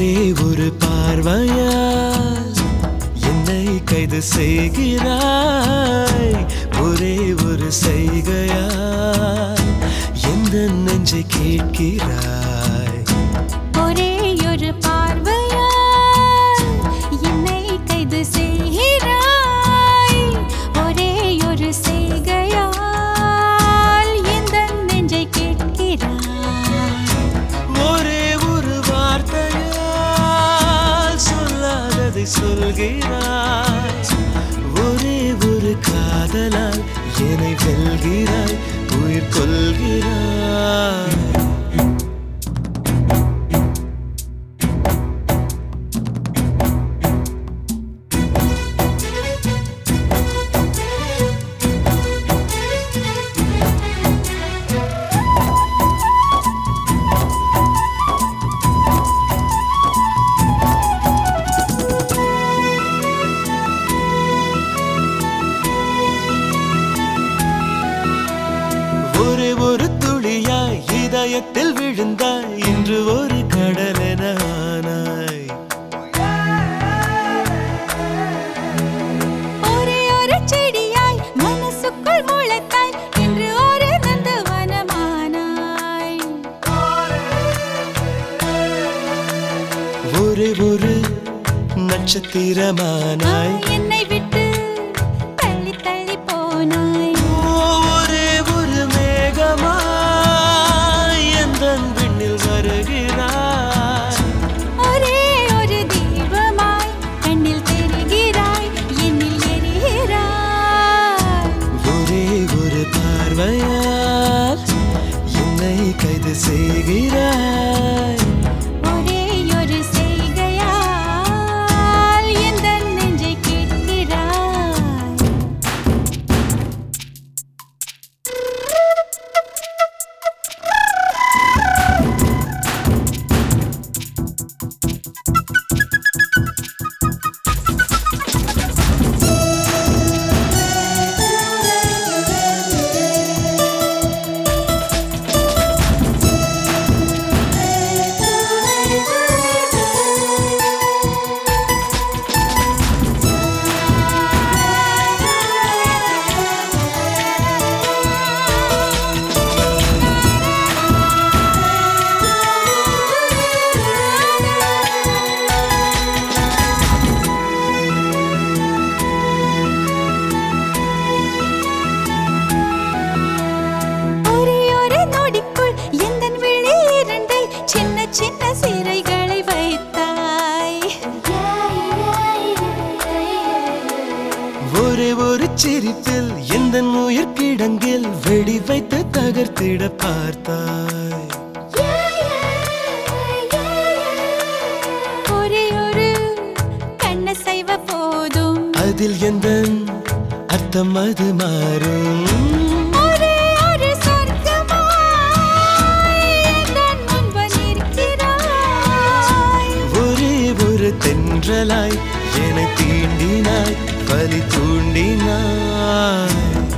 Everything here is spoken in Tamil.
ஒரே ஒரு பார்வையால் என்னை கைது செய்கிறாய் ஒரே ஒரு செய்கையால் எந்த நெஞ்சை கேட்கிறாய் ஒரே ஒரு பார்வையால் என்னை கைது செய்கிறாய் ஒரே ஒரு செய்கையால் எந்த நெஞ்சை கேட்கிறாய் ஒரே ஒரு வார்த்தையால் சொல்லாததை சொல்கிறாய் ஒரே ஒரு காதலால் என்னை வெல்கிறாய் உயிர் கொள்கிறாய் ஒரே ஒரு துளியாய் இதயத்தில் விழுந்தாய் இன்று ஒரு கடலென ஆனாய் ஒரே ஒரு செடியாய் மனசுக்குள் முளைத்தாய் இன்று ஒரு நந்தவனமானாய் ஒரே ஒரு நட்சத்திரமானாய் என்னை விட்டு தள்ளி தள்ளி போனாய் ஒரே ஒரு மேகமாய் எந்த விண்ணில் வருகிறாய் ஒரே ஒரு தீபமாய் கண்ணில் தெரிகிறாய் என்னில் எரிகிறாய் ஒரே ஒரு பார்வையால் என்னை கைது செய்கிறாய் ஒரே ஒரு செய்கையால் எந்த நெஞ்சை கேட்கிறாய் ஒரே ஒரு நொடிக்குள் எந்தன் விழி இரண்டை சின்ன சின்ன சிறைகளை வைத்தாய் ஒரே ஒரு சிரிப்பில் எந்த உயிர் கிடங்கில் வெடி வைத்து தகர்த்திட பார்த்தாய் ஒரே ஒரு கண்ண செய்வ போதும் அதில் எந்த அர்த்தம் அது மாறும் ஒரே ஒரு சொர்க்கமாய் எந்தன் முன்பு நிற்கிறாய் ஒரே ஒரு தென்றலாய் என்னை தீண்டினாய் பலி தூண்டினாய்